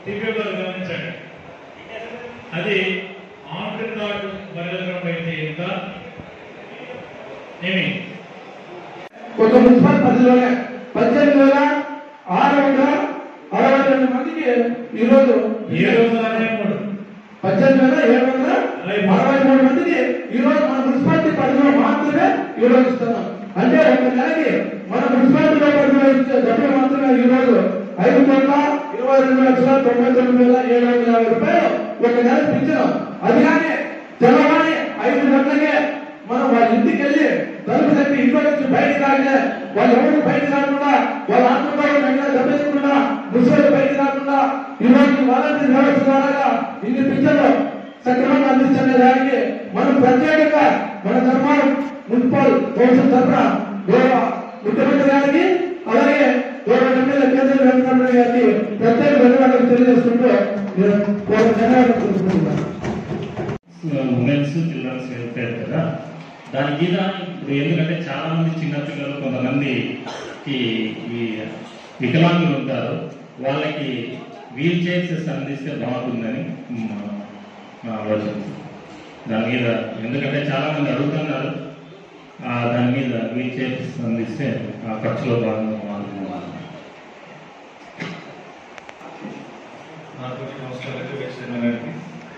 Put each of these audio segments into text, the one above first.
TP గారు గమనించండి అది ఆన్ రికార్డు బయలుదేరడం అయితే ఎంత ఏమి ఒక మున్సిపల్ పరిధిలోనే పద్దెనిమిది వేల ఆరు వందల అరవై రెండు మందికి ఈరోజు ఏడు వందల అరవై మూడు పద్దెనిమిది వేల ఏడు వందల అరవై మూడు మందికి ఈ రోజు మన మున్సిపాలిటీ పరిధిలో మాత్రమే ఈ రోజు ఇస్తున్నాం అంటే ఒక నెలకి మన మున్సిపాలిటీలో పరిధిలో ఇచ్చే డబ్బులు మాత్రమే ఈ రోజు ఐదు కోట్ల ఇరవై రెండు లక్షల తొంభై తొమ్మిది వేల ఏడు వందల యాభై రూపాయలు ఒక నెల పెంచినాం అది కానీ తెల్లవారి ఐదు గంటలకే మనం వాళ్ళ ఇంటికి వెళ్ళి తలుపు తప్పి ఇంట్లో నుంచి బయటకు రాగానే వాళ్ళు ఎవరు బయటకు రాకుండా వాళ్ళ ఆత్మకారం వెంటనే దెబ్బతికుండా ముసలి బయటకు రాకుండా ఈ రోజు వాలంటీర్ వ్యవస్థ ద్వారా ఇన్ని పింఛన్లు సక్రమంగా అందించే దానికి మనం ప్రత్యేకంగా మన ధర్మాలు మున్సిపల్ కౌన్సిల్ తరఫున గౌరవ ముఖ్యమంత్రి గారికి అలాగే గౌరవ ఎమ్మెల్యే కేంద్ర వెంకటరమణ గారికి ప్రత్యేక ధన్యవాదాలు తెలియజేసుకుంటూ నేను గౌరవ ధన్యవాదాలు తెలుసుకుంటున్నాను ఉమెన్స్ చిల్డ్రన్స్ వెల్ఫేర్ కదా దాని మీద ఇప్పుడు ఎందుకంటే చాలా మంది చిన్న పిల్లలు కొంతమంది ఈ ఈ వికలాంగులు ఉంటారు వాళ్ళకి వీల్ చైర్స్ అందిస్తే బాగుంటుందని మా మా ఆలోచన దాని మీద ఎందుకంటే చాలా మంది అడుగుతున్నారు ఆ దాని మీద వీల్ చైర్స్ అందిస్తే ఆ ఖర్చులో భాగంగా బాగుంటుంది నాకు నమస్కారాలు వేసిన గారికి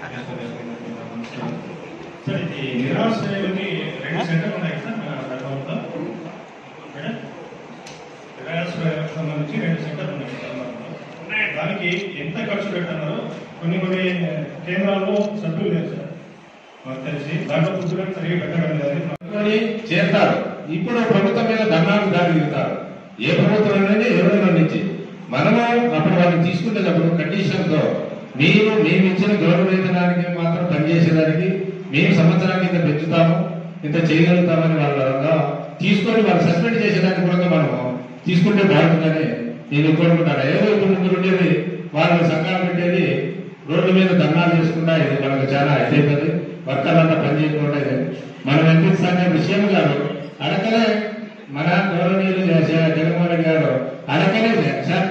సార్ ఇది నిరాశ్రయులకి రెండు సెంటర్లు ఉన్నాయి సార్ మన ధర్మంలో మేడం నిరాశ్రయులకు సంబంధించి రెండు సెంటర్లు ఉన్నాయి ధర్మంలో దానికి ఎంత ఖర్చు పెట్టన్నారు కొన్ని కొన్ని కేంద్రాల్లో సభ్యులు లేదు సార్ మాకు తెలిసి దాంట్లో ఫుడ్ కూడా సరిగా పెట్టడం లేదు అని చేస్తారు ఇప్పుడు ప్రభుత్వం మీద ధర్నాలు దాడి దిగుతారు ఏ ప్రభుత్వం అనేది ఎవరైనా నుంచి మనము అప్పుడు వాళ్ళని తీసుకునేటప్పుడు కండిషన్ తో మీరు మేము ఇచ్చిన గౌరవ వేతనానికి మాత్రం పనిచేసేదానికి మేము సంవత్సరానికి ఇంత పెంచుతాము ఇంత చేయగలుగుతామని వాళ్ళ తీసుకొని వాళ్ళు సస్పెండ్ చేసేదానికి కూడా మనము తీసుకుంటే బాగుంటుందని నేను కోరుకుంటాను ఏదో ఇప్పుడు ముందు ఉండేది వాళ్ళు సంఘాలు పెట్టేది రోడ్ల మీద ధర్నాలు చేసుకుంటా ఇది మనకు చాలా ఇదైపోతుంది వర్కర్లంతా పని చేయకుండా ఇది. మనం ఎంపీ సంఘం విషయం గారు అడకలే మన గౌరవనీయులు చేసే జగన్మోహన్ రెడ్డి గారు అడకలే సార్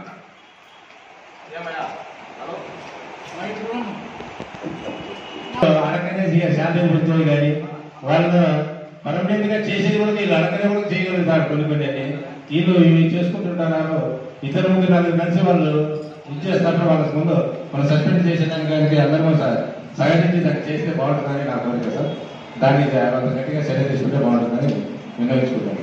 అడకనే శాంతి వృత్తులు కానీ వాళ్ళు పర్మనెంట్ గా చేసేది కూడా వీళ్ళు అడకనే కూడా చేయగలుగుతారు కొన్ని కొన్ని అని. వీళ్ళు ఇవి చేసుకుంటుంటారు ఇతర ముందు నలుగురు కలిసి వాళ్ళు ఇచ్చేస్తారు వాళ్ళకి ముందు మనం సస్పెండ్ చేసేదానికి అందరూ స- సహకరించి దాన్ని చేస్తే బాగుంటుందని నా కోరిక సార్ దాన్ని వాళ్ళ గట్టిగా చర్య తీసుకుంటే బాగుంటుందని విన్నవించుకుంటాను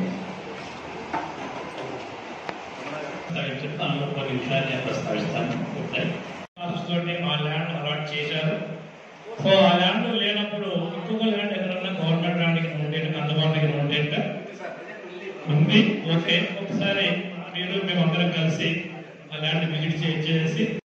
చెప్తాను కొన్ని విషయాలు నేను ప్రస్తావిస్తాను తోటి ఆ ల్యాండ్ అలాట్ చేశారు సో ఆ ల్యాండ్ లేనప్పుడు ఇంకొక ల్యాండ్ ఎక్కడన్నా గవర్నమెంట్ ల్యాండ్కి ఉండేట్టుగా అందుబాటులో ఉండేట్టుగా ఉంది ఓకే ఒకసారి మీరు మేమందరం కలిసి ఆ ల్యాండ్ విజిట్ చేసి